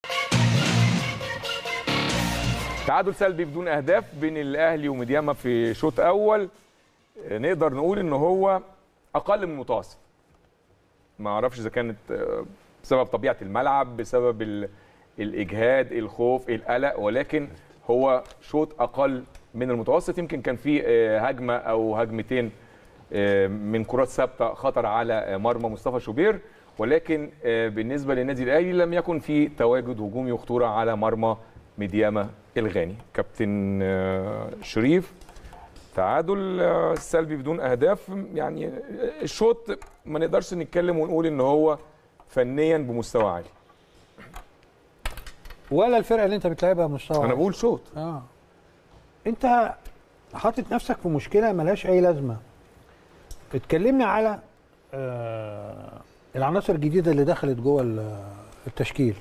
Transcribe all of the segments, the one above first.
تعادل سلبي بدون اهداف بين الاهلي وميدياما في شوط اول آه، نقدر نقول ان هو اقل من المتوسط ما اعرفش اذا كانت آه، بسبب طبيعه الملعب بسبب ال- الاجهاد الخوف القلق ولكن هو شوط اقل من المتوسط يمكن كان في آه، هجمه او هجمتين آه، من كرات ثابته خطر على آه، مرمى مصطفى شوبير ولكن آه، بالنسبه للنادي الاهلي لم يكن في تواجد هجومي وخطوره على مرمى ميدياما الغاني كابتن آه، شريف تعادل آه، سلبي بدون اهداف يعني آه، الشوط ما نقدرش نتكلم ونقول ان هو فنيا بمستوى عالي ولا الفرقه اللي انت بتلعبها مستوى انا بقول شوط اه انت حاطط نفسك في مشكله ملهاش اي لازمه اتكلمنا على آه العناصر الجديده اللي دخلت جوه ال- التشكيل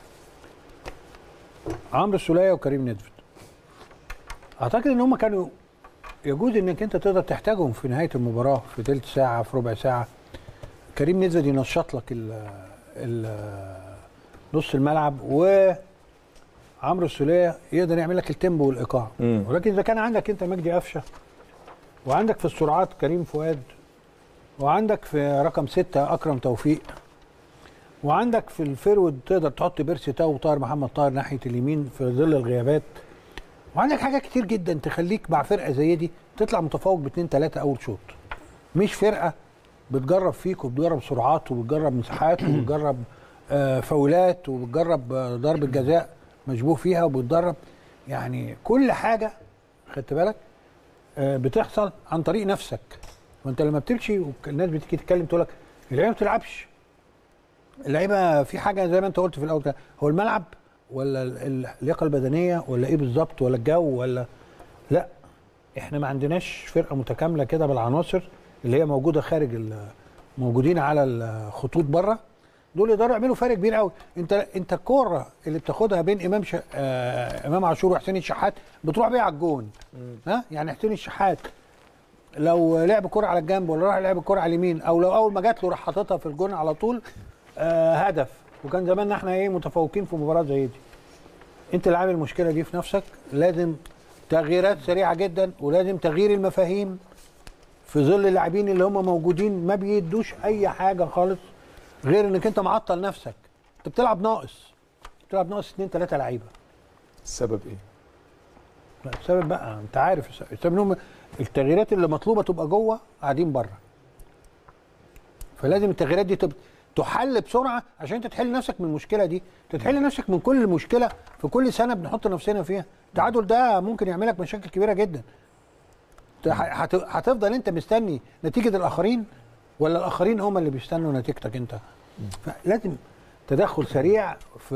عمرو السوليه وكريم ندفد اعتقد ان هم كانوا يجوز انك انت تقدر تحتاجهم في نهايه المباراه في ثلث ساعه في ربع ساعه كريم ندفد ينشط لك ال ال نص الملعب و عمرو السوليه يقدر يعمل لك التيمبو والايقاع مم. ولكن اذا كان عندك انت مجدي قفشه وعندك في السرعات كريم فؤاد وعندك في رقم ستة اكرم توفيق وعندك في الفيرود تقدر تحط بيرسي تاو وطاهر محمد طاهر ناحيه اليمين في ظل الغيابات وعندك حاجات كتير جدا تخليك مع فرقه زي دي تطلع متفوق باثنين ثلاثه اول شوط مش فرقه بتجرب فيك وبتجرب سرعات وبتجرب مساحات وبتجرب آه، فاولات وبتجرب آه، ضربه جزاء مشبوه فيها وبتدرب يعني كل حاجه خدت بالك آه، بتحصل عن طريق نفسك وانت لما بتمشي والناس بتيجي تتكلم تقول لك اللعيبه ما بتلعبش اللعيبه في حاجه زي ما انت قلت في الاول كده، هو الملعب ولا ال- ال- اللياقه البدنيه ولا ايه بالظبط ولا الجو ولا لا احنا ما عندناش فرقه متكامله كده بالعناصر اللي هي موجوده خارج ال- موجودين على الخطوط بره دول يقدروا يعملوا فرق كبير قوي انت انت الكوره اللي بتاخدها بين امام ش... آه امام عاشور وحسين الشحات بتروح بيها على الجون ها يعني حسين الشحات لو لعب كرة على الجنب ولا راح لعب الكرة على اليمين او لو اول ما جات له راح حاططها في الجون على طول آه هدف وكان زماننا احنا ايه متفوقين في مباراه زي دي انت اللي عامل المشكله دي في نفسك لازم تغييرات سريعه جدا ولازم تغيير المفاهيم في ظل اللاعبين اللي هم موجودين ما بيدوش اي حاجه خالص غير انك انت معطل نفسك انت بتلعب ناقص بتلعب ناقص اثنين ثلاثه لعيبه السبب ايه لا، السبب بقى انت عارف السبب السبب انهم التغييرات اللي مطلوبه تبقى جوه قاعدين بره فلازم التغييرات دي تبقى تحل بسرعه عشان انت تحل نفسك من المشكله دي تحل نفسك من كل مشكله في كل سنه بنحط نفسنا فيها التعادل ده ممكن يعمل لك مشاكل كبيره جدا ت- هت- هتفضل انت مستني نتيجه الاخرين ولا الاخرين هم اللي بيستنوا نتيجتك انت فلازم تدخل سريع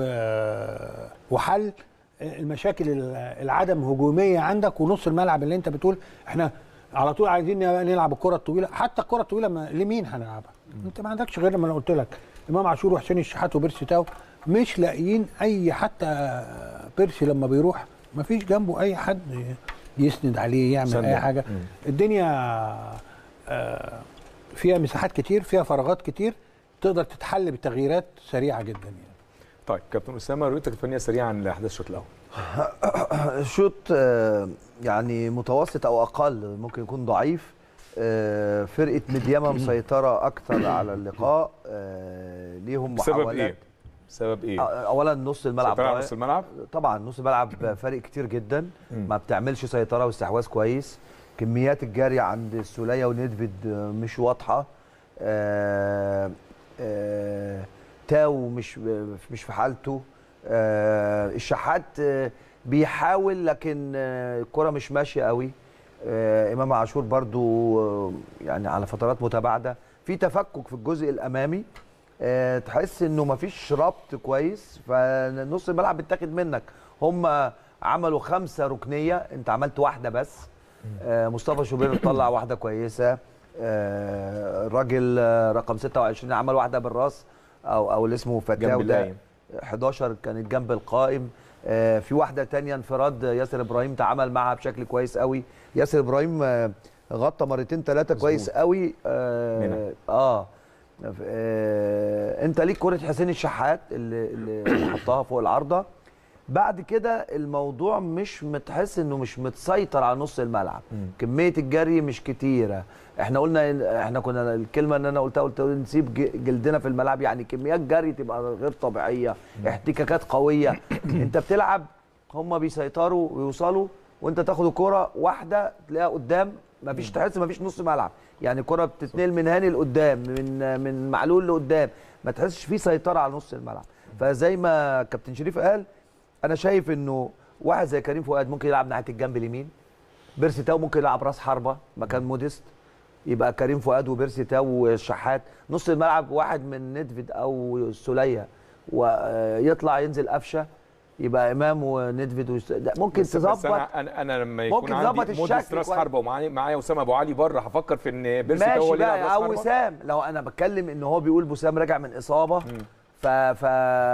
في وحل المشاكل ال- العدم هجوميه عندك ونص الملعب اللي انت بتقول احنا على طول عايزين نلعب الكره الطويله حتى الكره الطويله ما لمين هنلعبها انت ما عندكش غير لما انا قلت لك امام عاشور وحسين الشحات وبيرسي تاو مش لاقيين اي حتى بيرسي لما بيروح ما فيش جنبه اي حد يسند عليه يعمل سند. اي حاجه مم. الدنيا آه، فيها مساحات كتير فيها فراغات كتير تقدر تتحل بتغييرات سريعه جدا يعني طيب كابتن اسامه رؤيتك الفنيه سريعا عن احداث الشوط الاول شوط آه، يعني متوسط او اقل ممكن يكون ضعيف آه، فرقه مديامه مسيطره اكتر على اللقاء آه، ليهم بسبب محاولات ايه بسبب ايه آه، اولا نص الملعب سيطرة على ضايع. نص الملعب طبعا نص الملعب فارق كتير جدا مم. ما بتعملش سيطره واستحواذ كويس كميات الجري عند السوليه وندفد آه، مش واضحه آه، آه، تاو مش مش في حالته آه، الشحات آه، بيحاول لكن آه، الكره مش ماشيه قوي آه، امام عاشور برضو آه، يعني على فترات متباعده في تفكك في الجزء الامامي آه، تحس انه مفيش ربط كويس فنص الملعب بيتاخد منك هم عملوا خمسه ركنيه انت عملت واحده بس آه، مصطفى شوبير طلع واحده كويسه آه، الراجل آه، رقم 26 عمل واحده بالراس او او اللي اسمه جنب فتاو ده اللاين 11 كانت جنب القائم آه، في واحده تانية انفراد ياسر ابراهيم تعامل معها بشكل كويس قوي ياسر ابراهيم آه، غطى مرتين ثلاثه مظبوط. كويس قوي منها. اه, آه آه، انت ليك كره حسين الشحات اللي اللي حطها فوق العارضه بعد كده الموضوع مش متحس انه مش متسيطر على نص الملعب كميه الجري مش كتيره احنا قلنا إن- احنا كنا الكلمه اللي انا قلتها قلت نسيب ج- جلدنا في الملعب يعني كميات جري تبقى غير طبيعيه احتكاكات قويه انت بتلعب هم بيسيطروا ويوصلوا وانت تاخد الكوره واحده تلاقيها قدام مفيش تحس مفيش نص ملعب يعني الكوره بتتنقل من هاني لقدام من من معلول لقدام ما تحسش في سيطره على نص الملعب فزي ما كابتن شريف قال انا شايف انه واحد زي كريم فؤاد ممكن يلعب ناحيه الجنب اليمين بيرسي تاو ممكن يلعب راس حربه مكان موديست يبقى كريم فؤاد وبيرسي تاو والشحات نص الملعب واحد من ندفد او السوليه ويطلع ينزل قفشه يبقى امام وندفد وس... ده ممكن بس, بس تظبط انا انا انا لما يكون ممكن عندي تظبط موديست الشكل راس كويس. حربه ومعايا معايا اسامه ابو علي بره هفكر في ان بيرسي هو ماشي اللي يلعب راس بقى او حربه وسام لو انا بتكلم ان هو بيقول وسام راجع من اصابه ف ف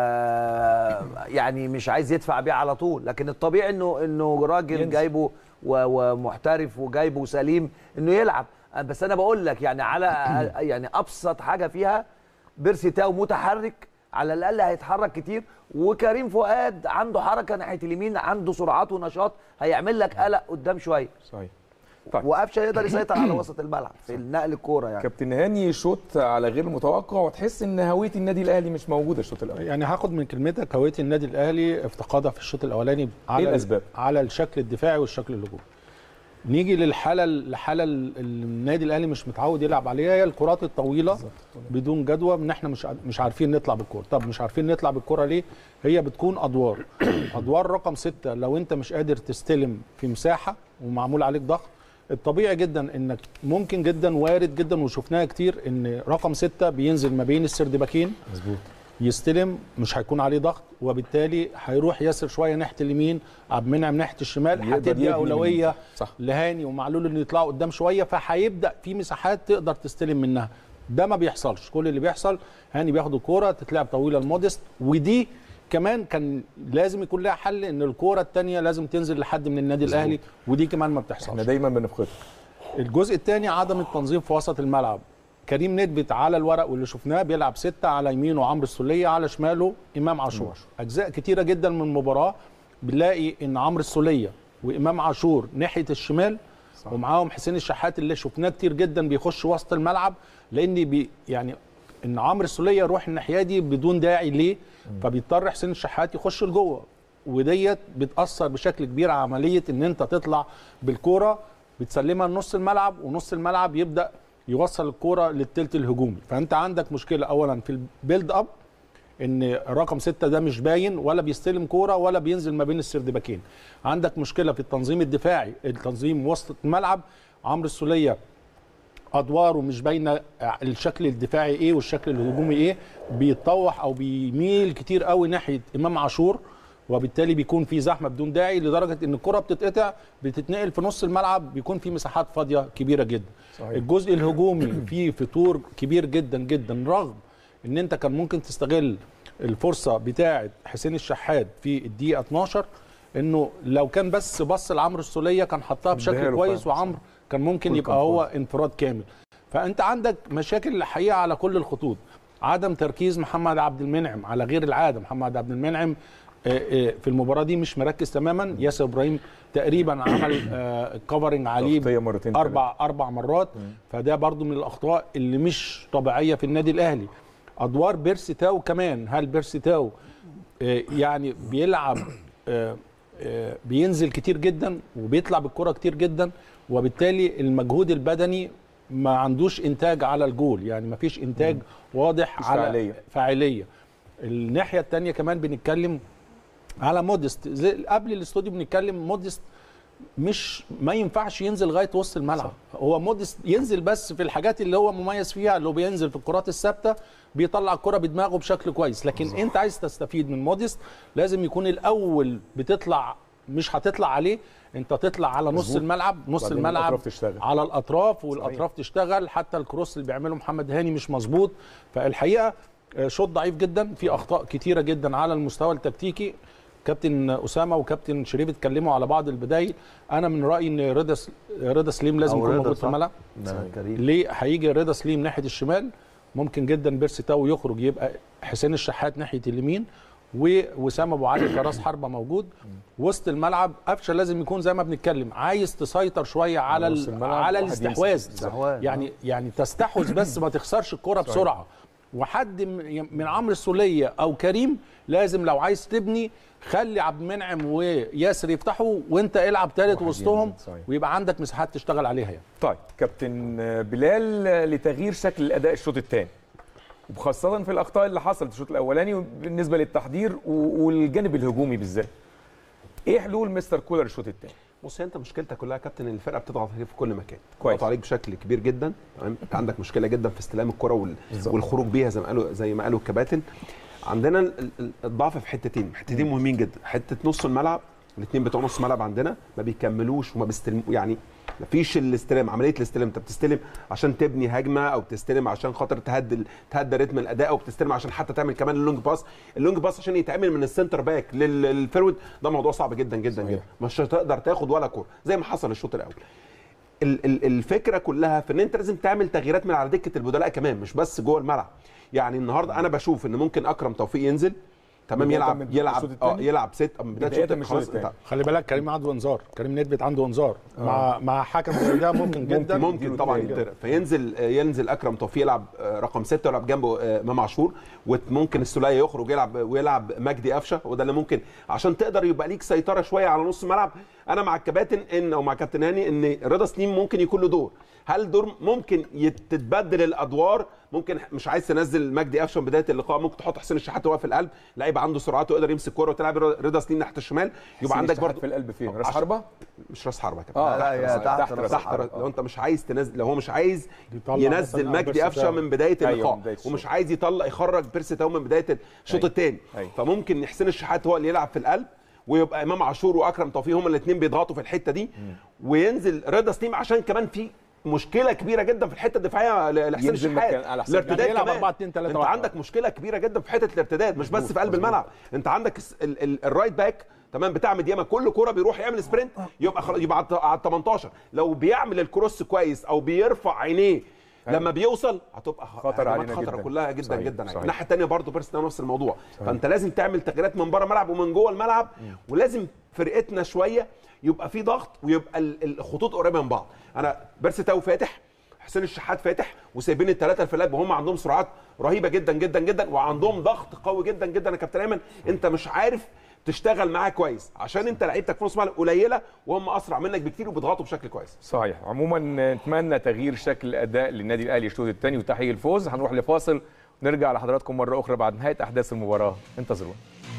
يعني مش عايز يدفع بيه على طول لكن الطبيعي انه انه راجل ينزل. جايبه و- ومحترف وجايبه سليم انه يلعب بس انا بقول لك يعني على يعني ابسط حاجه فيها بيرسي تاو متحرك على الاقل هيتحرك كتير وكريم فؤاد عنده حركه ناحيه اليمين عنده سرعات ونشاط هيعمل لك قلق قدام شويه صحيح طيب وقفشه يقدر يسيطر على وسط الملعب في نقل الكوره يعني كابتن هاني شوط على غير المتوقع وتحس ان هويه النادي الاهلي مش موجوده الشوط الاول يعني هاخد من كلمتك هويه النادي الاهلي افتقادها في الشوط الاولاني على الأسباب؟ على الشكل الدفاعي والشكل الهجومي نيجي للحاله الحاله اللي النادي الاهلي مش متعود يلعب عليها هي الكرات الطويله بدون جدوى ان احنا مش ع- مش عارفين نطلع بالكوره طب مش عارفين نطلع بالكوره ليه هي بتكون ادوار ادوار رقم ستة لو انت مش قادر تستلم في مساحه ومعمول عليك ضغط الطبيعي جدا انك ممكن جدا وارد جدا وشفناها كتير ان رقم ستة بينزل ما بين السردباكين مظبوط يستلم مش هيكون عليه ضغط وبالتالي هيروح ياسر شويه ناحيه اليمين عبد المنعم ناحيه الشمال يقدر هتدي يبني اولويه من- صح. لهاني ومعلول انه يطلعوا قدام شويه فهيبدا في مساحات تقدر تستلم منها ده ما بيحصلش كل اللي بيحصل هاني بياخد الكوره تتلعب طويله لموديست ودي كمان كان لازم يكون لها حل ان الكوره الثانيه لازم تنزل لحد من النادي الاهلي ودي كمان ما بتحصلش احنا دايما بنفقدها الجزء الثاني عدم التنظيم في وسط الملعب كريم ندبت على الورق واللي شفناه بيلعب ستة على يمينه عمرو السولية على شماله إمام عاشور أجزاء كتيرة جدا من المباراة بنلاقي إن عمرو السولية وإمام عاشور ناحية الشمال صح. ومعاهم حسين الشحات اللي شفناه كتير جدا بيخش وسط الملعب لأن بي يعني إن عمرو السولية يروح الناحية دي بدون داعي ليه فبيضطر حسين الشحات يخش لجوه وديت بتأثر بشكل كبير على عملية إن أنت تطلع بالكورة بتسلمها لنص الملعب ونص الملعب يبدا يوصل الكوره للتلت الهجومي فانت عندك مشكله اولا في البيلد اب ان رقم ستة ده مش باين ولا بيستلم كوره ولا بينزل ما بين السردباكين عندك مشكله في التنظيم الدفاعي التنظيم وسط الملعب عمرو السوليه ادواره مش باينه الشكل الدفاعي ايه والشكل الهجومي ايه بيتطوح او بيميل كتير قوي ناحيه امام عاشور وبالتالي بيكون في زحمه بدون داعي لدرجه ان الكره بتتقطع بتتنقل في نص الملعب بيكون في مساحات فاضيه كبيره جدا صحيح. الجزء الهجومي فيه فتور كبير جدا جدا رغم ان انت كان ممكن تستغل الفرصه بتاعه حسين الشحات في الدقيقه 12 انه لو كان بس بص لعمرو السوليه كان حطها اداها بشكل له كويس فعلا. وعمرو كان ممكن كل يبقى كان هو انفراد كامل فانت عندك مشاكل الحقيقه على كل الخطوط عدم تركيز محمد عبد المنعم على غير العاده محمد عبد المنعم آه، آه، في المباراه دي مش مركز تماما ياسر ابراهيم تقريبا عمل كفرنج عليه تغطية مرتين اربع اربع مرات فده برضو من الاخطاء اللي مش طبيعيه في النادي الاهلي ادوار بيرسي تاو كمان هل بيرسي تاو آه، يعني بيلعب آه، آه، بينزل كتير جدا وبيطلع بالكره كتير جدا وبالتالي المجهود البدني ما عندوش انتاج على الجول يعني ما فيش انتاج واضح مش على فعالية. فاعليه الناحيه الثانيه كمان بنتكلم على مودست زي قبل الاستوديو بنتكلم مودست مش ما ينفعش ينزل لغايه وسط الملعب صح. هو مودست ينزل بس في الحاجات اللي هو مميز فيها اللي هو بينزل في الكرات الثابته بيطلع الكره بدماغه بشكل كويس لكن صح. انت عايز تستفيد من مودست لازم يكون الاول بتطلع مش هتطلع عليه انت تطلع على نص مظبوط. الملعب نص وبعدين الملعب الأطراف تشتغل. على الاطراف والاطراف تشتغل حتى الكروس اللي بيعمله محمد هاني مش مظبوط فالحقيقه آه، شوط ضعيف جدا في اخطاء كتيره جدا على المستوى التكتيكي كابتن اسامه وكابتن شريف اتكلموا على بعض البدايل انا من رايي ان رضا س- رضا سليم لازم أو يكون رضا موجود في صح. الملعب ده كريم ليه هيجي رضا سليم ناحيه الشمال ممكن جدا بيرسي تاو يخرج يبقى حسين الشحات ناحيه اليمين ووسام ابو علي كراس حربه موجود وسط الملعب قفشه لازم يكون زي ما بنتكلم عايز تسيطر شويه على على وسط ال- الملعب على واحد يمسك. الاستحواذ استحواذ، يعني يعني تستحوذ بس ما تخسرش الكره بسرعه وحد م- من عمرو السوليه او كريم لازم لو عايز تبني خلي عبد المنعم وياسر يفتحوا وانت العب ثالث واحد وسطهم ينزل، صحيح. ويبقى عندك مساحات تشتغل عليها يعني طيب كابتن بلال لتغيير شكل الاداء الشوط الثاني وخاصة في الأخطاء اللي حصلت الشوط الأولاني بالنسبة للتحضير و- والجانب الهجومي بالذات. إيه حلول مستر كولر الشوط الثاني؟ بص هي انت مشكلتك كلها يا كابتن ان الفرقه بتضغط عليك في كل مكان كويس. بتضغط عليك بشكل كبير جدا تمام انت عندك مشكله جدا في استلام الكره وال... بالظبط. والخروج بيها زي ما قالوا زي ما قالوا الكباتن عندنا ال- ال- الضعف في حتتين حتتين مهمين جدا حته نص الملعب الاثنين بتوع نص الملعب عندنا ما بيكملوش وما بيستلموا يعني ما فيش الاستلام عمليه الاستلام انت بتستلم عشان تبني هجمه او بتستلم عشان خاطر تهدي تهدى رتم الاداء او بتستلم عشان حتى تعمل كمان اللونج باس اللونج باس عشان يتعمل من السنتر باك لل- للفرود ده موضوع صعب جدا جدا صحيح. جدا مش هتقدر تاخد ولا كوره زي ما حصل الشوط الاول ال- ال- الفكره كلها في ان انت لازم تعمل تغييرات من على دكه البدلاء كمان مش بس جوه الملعب يعني النهارده انا بشوف ان ممكن اكرم توفيق ينزل تمام بداية يلعب من يلعب الشوط اه التاني؟ يلعب ست من بدايه بداية الشوط من الشوط خلاص التاني. انت خلي بالك كريم عنده انذار كريم ندفت عنده انذار مع مع حكم زي ده ممكن جدا ممكن طبعا يديله يطرق فينزل آه، ينزل اكرم توفيق يلعب آه، رقم ستة ويلعب جنبه آه، امام عاشور وممكن السوليه يخرج يلعب ويلعب مجدي قفشه وده اللي ممكن عشان تقدر يبقى ليك سيطره شويه على نص الملعب انا مع الكباتن ان او مع كابتن هاني ان رضا سليم ممكن يكون له دور هل دور ممكن يت- تتبدل الادوار ممكن مش عايز تنزل مجدي قفشه من بدايه اللقاء ممكن تحط حسين الشحات هو في القلب لعيب عنده سرعات ويقدر يمسك كوره وتلعب رضا سليم ناحيه الشمال يبقى عندك برضه في القلب فين؟ راس عشان- حربة؟ مش راس حربه يا كابتن اه لا، هي تحت تحت راس راس تحت حربة لو انت مش عايز تنزل لو هو مش عايز يطلع ينزل مثلاً مجدي بيرسي قفشه تاو. من بدايه أيوة، اللقاء من بداية الشوط. ومش عايز يطلع يخرج بيرسي تاو من بدايه الشوط أيوة. الثاني أيوة. فممكن حسين الشحات هو اللي يلعب في القلب ويبقى امام عاشور واكرم توفيق هما الاثنين بيضغطوا في الحته دي وينزل رضا سليم عشان كمان في مشكله كبيره جدا في الحته الدفاعيه ل- لحسين ينزل الشحات مكان- على حسين. الارتداد يعني يلعب كمان 4 2 3 انت 1. عندك مشكله كبيره جدا في حته الارتداد مش بس في قلب الملعب انت عندك الس- ال- ال- الرايت باك تمام بتاع مدياما كل كوره بيروح يعمل سبرنت يبقى خلاص يبقى على- على ال 18 لو بيعمل الكروس كويس او بيرفع عينيه لما بيوصل هتبقى خ- خطر هجمات علينا خطره جدا. كلها جدا صحيح، جدا صحيح. الناحيه الثانيه برضه بيرس ده نفس الموضوع فانت لازم تعمل تغييرات من بره الملعب ومن جوه الملعب ولازم فرقتنا شويه يبقى في ضغط ويبقى ال- الخطوط قريبه من بعض انا بيرسي تاو فاتح حسين الشحات فاتح وسايبين الثلاثه في القلب وهم عندهم سرعات رهيبه جدا جدا جدا وعندهم ضغط قوي جدا جدا يا كابتن ايمن انت مش عارف تشتغل معاه كويس عشان انت لعيبتك في نص ملعب قليله وهم اسرع منك بكتير وبيضغطوا بشكل كويس صحيح عموما نتمنى تغيير شكل الاداء للنادي الاهلي الشوط الثاني وتحقيق الفوز هنروح لفاصل ونرجع لحضراتكم مره اخرى بعد نهايه احداث المباراه انتظرونا